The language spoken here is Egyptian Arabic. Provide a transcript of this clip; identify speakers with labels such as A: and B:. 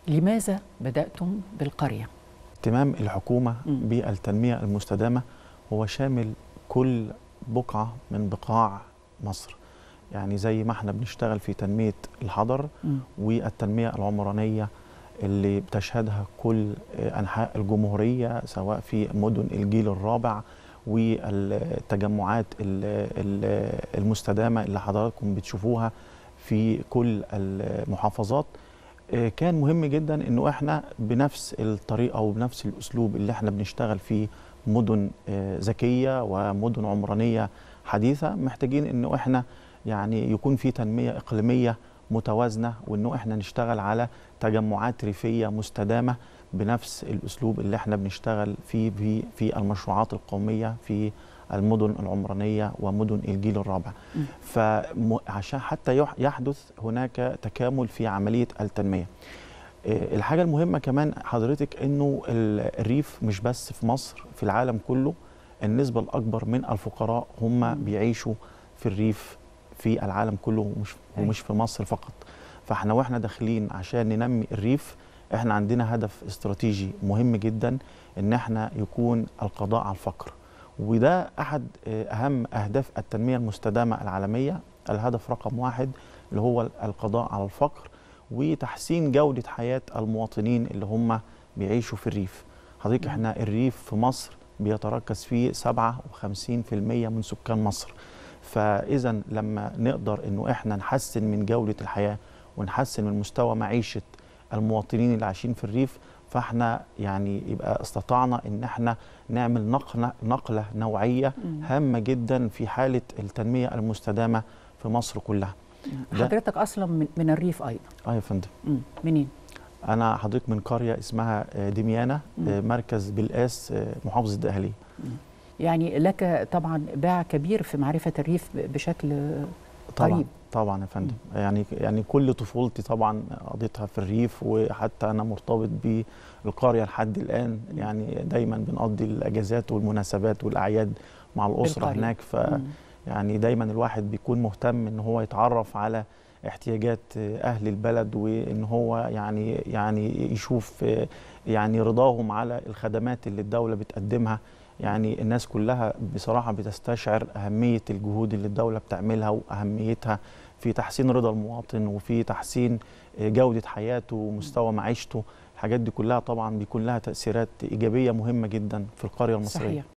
A: لماذا بدأتم بالقرية؟
B: اهتمام الحكومة
A: مم.
B: بالتنمية المستدامة هو شامل كل بقعة من بقاع مصر يعني زي ما احنا بنشتغل في تنمية الحضر
A: مم.
B: والتنمية العمرانية اللي بتشهدها كل أنحاء الجمهورية سواء في مدن الجيل الرابع والتجمعات ال- ال- المستدامة اللي حضراتكم بتشوفوها في كل المحافظات آه، كان مهم جدا انه احنا بنفس الطريقه وبنفس الاسلوب اللي احنا بنشتغل فيه مدن آه، ذكيه ومدن عمرانيه حديثه محتاجين انه احنا يعني يكون في تنميه اقليميه متوازنه وانه احنا نشتغل على تجمعات ريفيه مستدامه بنفس الاسلوب اللي احنا بنشتغل فيه في في المشروعات القوميه في المدن العمرانيه ومدن الجيل الرابع
A: مم.
B: فعشان حتى يح- يحدث هناك تكامل في عمليه التنميه آه، الحاجه المهمه كمان حضرتك انه ال- الريف مش بس في مصر في العالم كله النسبه الاكبر من الفقراء هم
A: مم.
B: بيعيشوا في الريف في العالم كله ومش
A: أيوة.
B: ومش في مصر فقط فاحنا واحنا داخلين عشان ننمي الريف احنا عندنا هدف استراتيجي مهم جدا ان احنا يكون القضاء على الفقر وده احد آه، اهم اهداف التنميه المستدامه العالميه الهدف رقم واحد اللي هو القضاء على الفقر وتحسين جوده حياه المواطنين اللي هم بيعيشوا في الريف حضرتك
A: مم.
B: احنا الريف في مصر بيتركز فيه 57% من سكان مصر فاذا لما نقدر انه احنا نحسن من جوده الحياه ونحسن من مستوى معيشه المواطنين اللي عايشين في الريف فاحنا يعني يبقى استطعنا ان احنا نعمل نقله نقله نوعيه
A: مم.
B: هامه جدا في حاله التنميه المستدامه في مصر كلها. ده-
A: حضرتك أصلا من, من الريف أيضا
B: اه يا فندم
A: مم. منين؟
B: انا حضرتك من قريه اسمها آه، دميانه
A: مم.
B: آه، مركز بالقاس آه، محافظه الدقهليه.
A: يعني لك طبعا باع كبير في معرفة الريف ب- بشكل
B: طبعا
A: قريب
B: طبعا يا فندم يعني يعني كل طفولتي طبعا قضيتها في الريف وحتى انا مرتبط بالقريه لحد الان
A: مم.
B: يعني دايما بنقضي الاجازات والمناسبات والاعياد مع الاسره
A: بالقرية.
B: هناك ف
A: مم.
B: يعني دايما الواحد بيكون مهتم ان هو يتعرف على احتياجات اهل البلد وان هو يعني يعني يشوف يعني رضاهم على الخدمات اللي الدوله بتقدمها يعني الناس كلها بصراحه بتستشعر اهميه الجهود اللي الدوله بتعملها واهميتها في تحسين رضا المواطن وفي تحسين جوده حياته ومستوى معيشته الحاجات دي كلها طبعا بيكون لها تاثيرات ايجابيه مهمه جدا في القريه المصريه
A: صحيح